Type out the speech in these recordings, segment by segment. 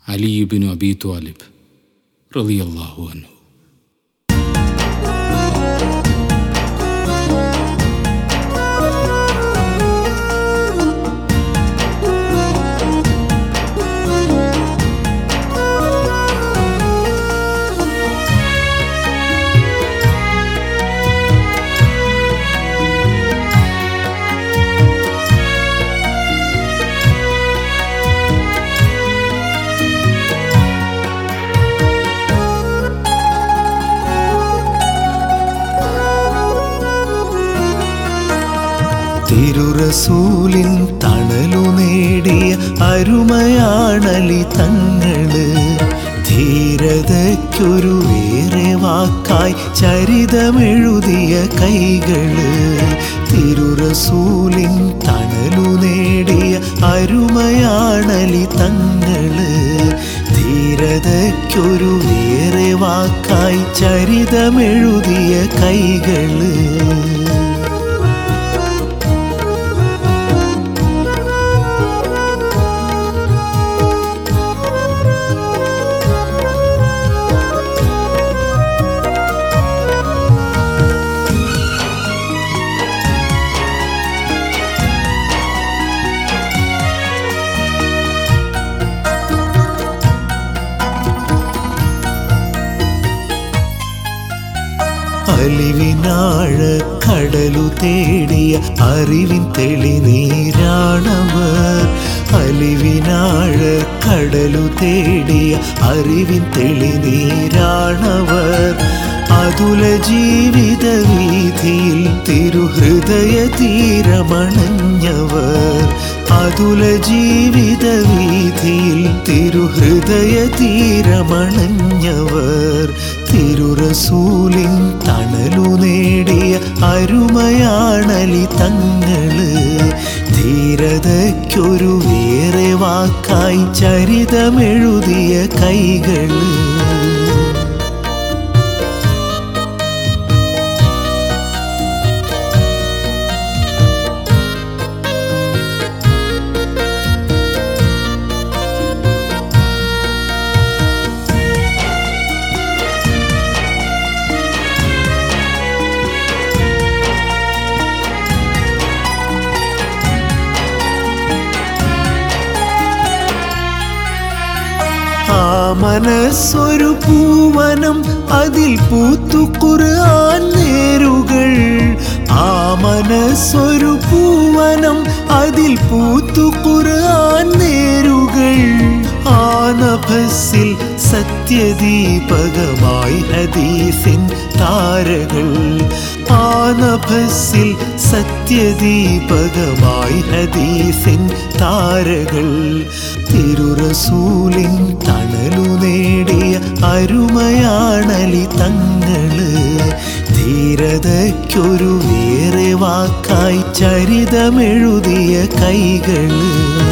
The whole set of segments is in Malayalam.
അലിയുബിനു അബി ത്വാലിബ് റളിയല്ലാഹു അൻഹു തിരുറസൂലിൻ തണലു നേടിയ അരുമയാണലി തങ്ങള് ധീരതയ്ക്കൊരു വേറെ വാക്കായി ചരിതമെഴുതിയ കൈകള് തിരുറസൂലിൻ തണലു നേടിയ അരുമയാണലി തങ്ങള് ധീരതയ്ക്കൊരു വേറെ വാക്കായി ചരിതമെഴുതിയ കൈകള് അലിവിനാഴ കടലു തേടിയ അറിവിൻ തെളിനീരാണവർ അലിവിനാഴ കടലു തേടിയ അറിവിൻ തെളിനീരാണവർ അതുല ജീവിത വീതിയിൽ തിരുഹൃദയ തീരമണഞ്ഞവർ അതുല ജീവിത വീതിയിൽ തിരുഹൃദയ തീരമണഞ്ഞവർ തിരുറസൂലിൻ തണലു നേടിയ അരുമയാണലി തങ്ങള് ധീരതയ്ക്കൊരു വേറെ വാക്കായി ചരിതമെഴുതിയ കൈകള് ആ മനസ്സൊരു പൂവനം അതിൽ പൂത്തു ഖുർആൻ നേരുകൾ ആ മനസ്സൊരു പൂവനം അതിൽ പൂത്തു ഖുർആൻ നേരുകൾ ആ നഭസിൽ സത്യദീപകമായി ഹദീസിൻ താരകൾ ആ നഭസിൽ സത്യദീപകമായി ഹദീസിൻ താരകൾ തിരുറസൂലിൻ തണലു നേടിയ അരുമയാണലി തങ്ങള് ധീരതയ്ക്കൊരു വേറെ വാക്കായി ചരിതമെഴുതിയ കൈകള്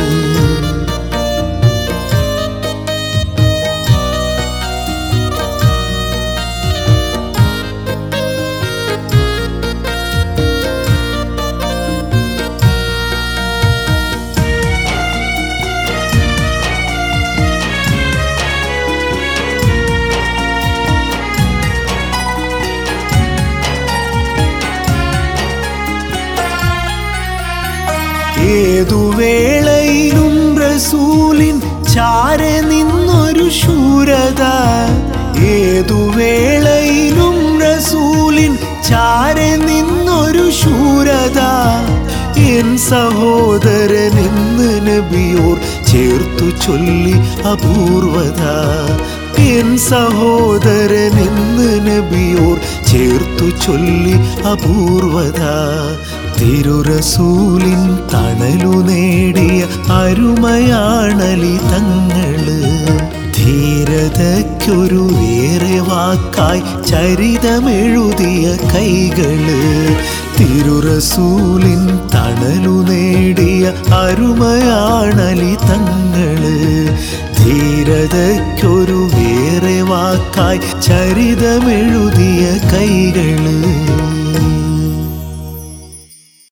ഏതു വേളയിലും റസൂലിൻ ചാരെ നിന്നൊരു ശൂരത ഏതു വേളയിലും റസൂലിൻ ചാരെ നിന്നൊരു ശൂരത എൻ സഹോദരൻ എന്ന് നബിയോർ ചേർത്തു ചൊല്ലി അപൂർവത എൻ സഹോദരൻ എന്ന് നബിയോർ ചേർത്തു ചൊല്ലി അപൂർവത തിരുറസൂലിൻ തണലു നേടിയ അരുമയാണലി തങ്ങള് ധീരതയ്ക്കൊരു വേറെ വാക്കായി ചരിതമെഴുതിയ കൈകള് തിരുറസൂലിൻ തണലു നേടിയ അരുമയാണലി തങ്ങള് ധീരതയ്ക്കൊരു വേറെ വാക്കായി ചരിതമെഴുതിയ കൈകള്